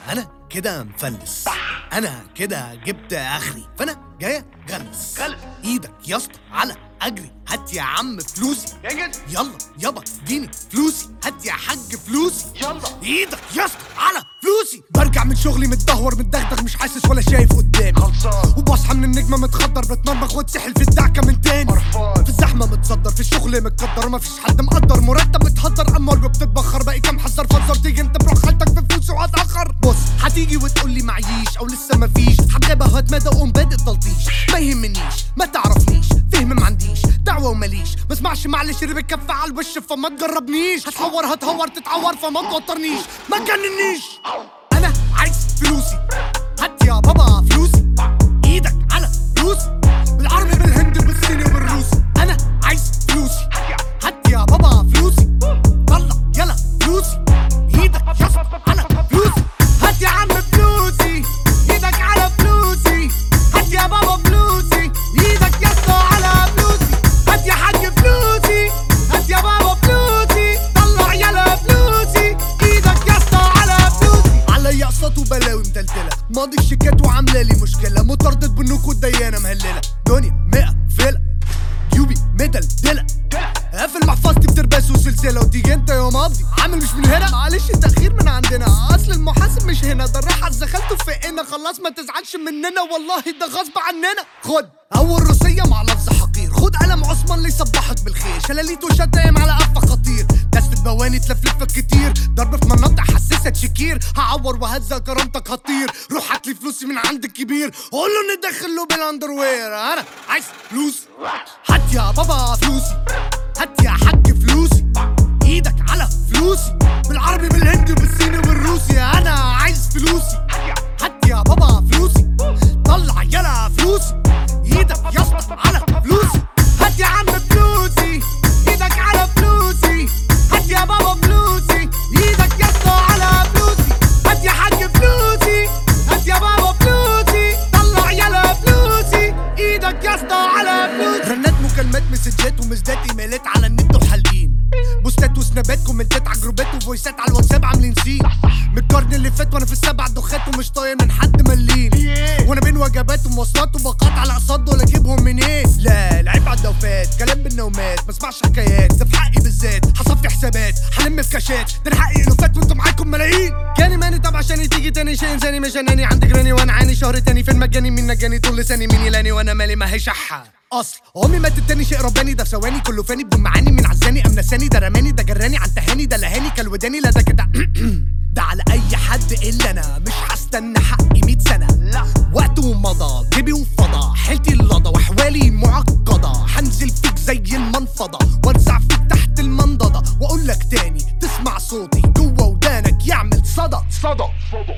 انا كده مفلس انا كده جبت اخري فانا جاي غلس غلس. ايدك يا اسطى على اجري هات يا عم فلوسي اجد يلا يابا اديني فلوسي هات يا حاج فلوسي يلا ايدك يا اسطى على فلوسي برجع من شغلي متدهور متدغدغ مش حاسس ولا شايف قدامي خلصان وبصحى من النجمه متخدر بتمرمغ واتسحل في الدعكه من تاني قرفان في الزحمه متصدر في الشغل متقدر ومفيش حد مقدر مرتب متهدر امال وبتتبخر باقي كام حذر فزر تيجي انت بروح خالتك بفلوسي وهتاخر بص هتيجي وتقول لي معيش او لسه مفيش حجابها هتمدى قوم بادئ تلطيش ما يهمنيش ما تعرفنيش فهم ما عنديش دعوه وماليش ما اسمعش معلش اللي بتكف على الوش فما تجربنيش هتهور هتهور تتعور فما توترنيش ما تجننيش انا عايز فلوسي هات يا بابا فلوسي ايدك على فلوسي بالعربي بالهندي بالصيني وبالروسي انا عايز فلوسي هات يا بابا فلوسي طلع يلا فلوسي ايدك يا اسطى على فلوسي هات يا عم فلوسي ايدك على فلوسي هات يا بابا فلوسي ايدك يا اسطى على فلوسي هات يا حاج فلوسي هات يا بابا فلوسي طلع يلا فلوسي ايدك يا اسطى على فلوسي عليا اقساط وبلاوي متلتله ماضي الشيكات وعامله لي مشكله متردد بالنوك والديانه مهلله دنيا مقفله جيوبي مدلدله قافل محفظتي بترباس وسلسله وتيجي انت يا ماضي عامل مش من هنا معلش التاخير من عندنا اصل المحاسب مش هنا ده الراحه دخلته في فقنا خلاص ما تزعلش مننا والله ده غصب عننا خد اول روسيه مع لفظ حقير خد قلم عثمان اللي يصبحك بالخير شلاليته شتايم على قفه خطير دست بواني تلفلفك كتير ضرب في مناطق حساسه تشكير هعور وهزق كرامتك هطير روح هات لي فلوسي من عند الكبير قول له ندخل له بالاندروير انا عايز فلوس هات يا بابا فلوسي هات يا حاج فلوسي ايدك على فلوسي بالعربي بالهندي وبالصيني وبالروسي انا عايز فلوسي هات يا بابا فلوسي طلع يلا فلوسي ايدك يا اسطى على فلوسي هات يا عم فلوسي ايدك على فلوسي هات يا بابا فلوسي ايدك يا اسطى على فلوسي هات يا حاج فلوسي هات يا بابا فلوسي طلع يلا فلوسي ايدك يا اسطى على فلوسي رنات مكالمات مسجات ومسدات ايميلات على النت وحالقين بوستات وسنابات كومنتات على جروبات وفويسات على الواتساب عاملين سين من القرن اللي فات وانا في السبع دخات ومش طايق من حد ملين وانا بين وجبات ومواصلات وبقاط على اقساط دول اجيبهم منين لا العيب على الدوفات كلام بالنومات ما اسمعش حكايات ده في حقي بالذات هصفي حسابات هلم في كاشات ده انا حقي الوفات وانتوا معاكم ملايين كاني ماني طب عشان تيجي تاني شيء انساني مش اناني عندي جراني وانا عاني شهر تاني فين مجاني مين نجاني طول لساني مين يلاني وانا مالي ما هي شحه اصل امي ماتت تاني شيء رباني ده في ثواني كله فاني بدون معاني من عزاني ام نساني ده رماني ده جراني عن تهاني ده لهاني كالوداني لا ده كده ده على اي حد الا انا مش هستنى حقي 100 سنه لا وقت ومضى جيبي وفضى حيلتي اللضى واحوالي معقده هنزل فيك زي المنفضه وارزع فيك تحت المنضده واقول لك تاني تسمع صوتي جوه ودانك يعمل صدى صدى صدى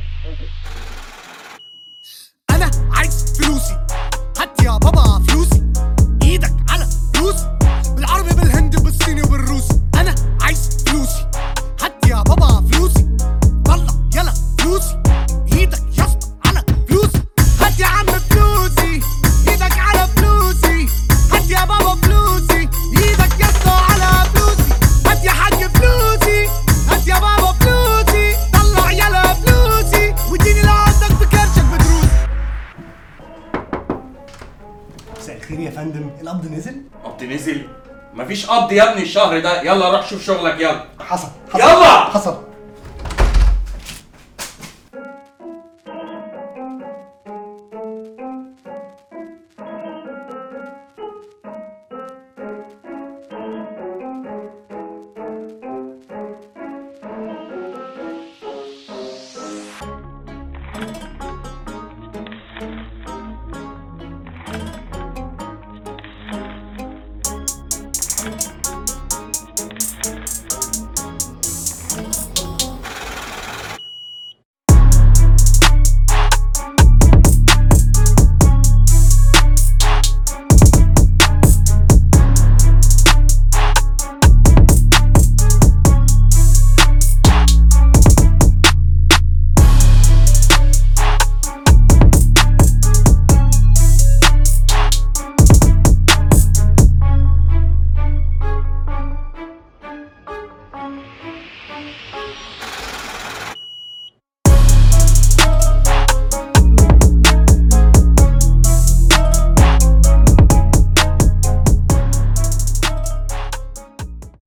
انا عايز فلوسي هات يا بابا فلوسي ايدك على فلوسي بالعربي بالهندي بالصيني وبالروسي انا عايز فلوسي هات يا بابا فلوسي طلع يلا فلوسي ايدك يا اسطى على فلوسي هات يا عم فلوسي ايدك على فلوسي هات يا بابا فلوسي ايدك يا اسطى على فلوسي هات يا حاج فلوسي هات يا بابا فلوسي طلع يلا فلوسي واديني لو عندك بكرشك بدروسي مساء الخير يا فندم القبض نزل قبض نزل مفيش قبض يا ابني الشهر ده يلا روح شوف شغلك يلا حصل حصل يلا! حصل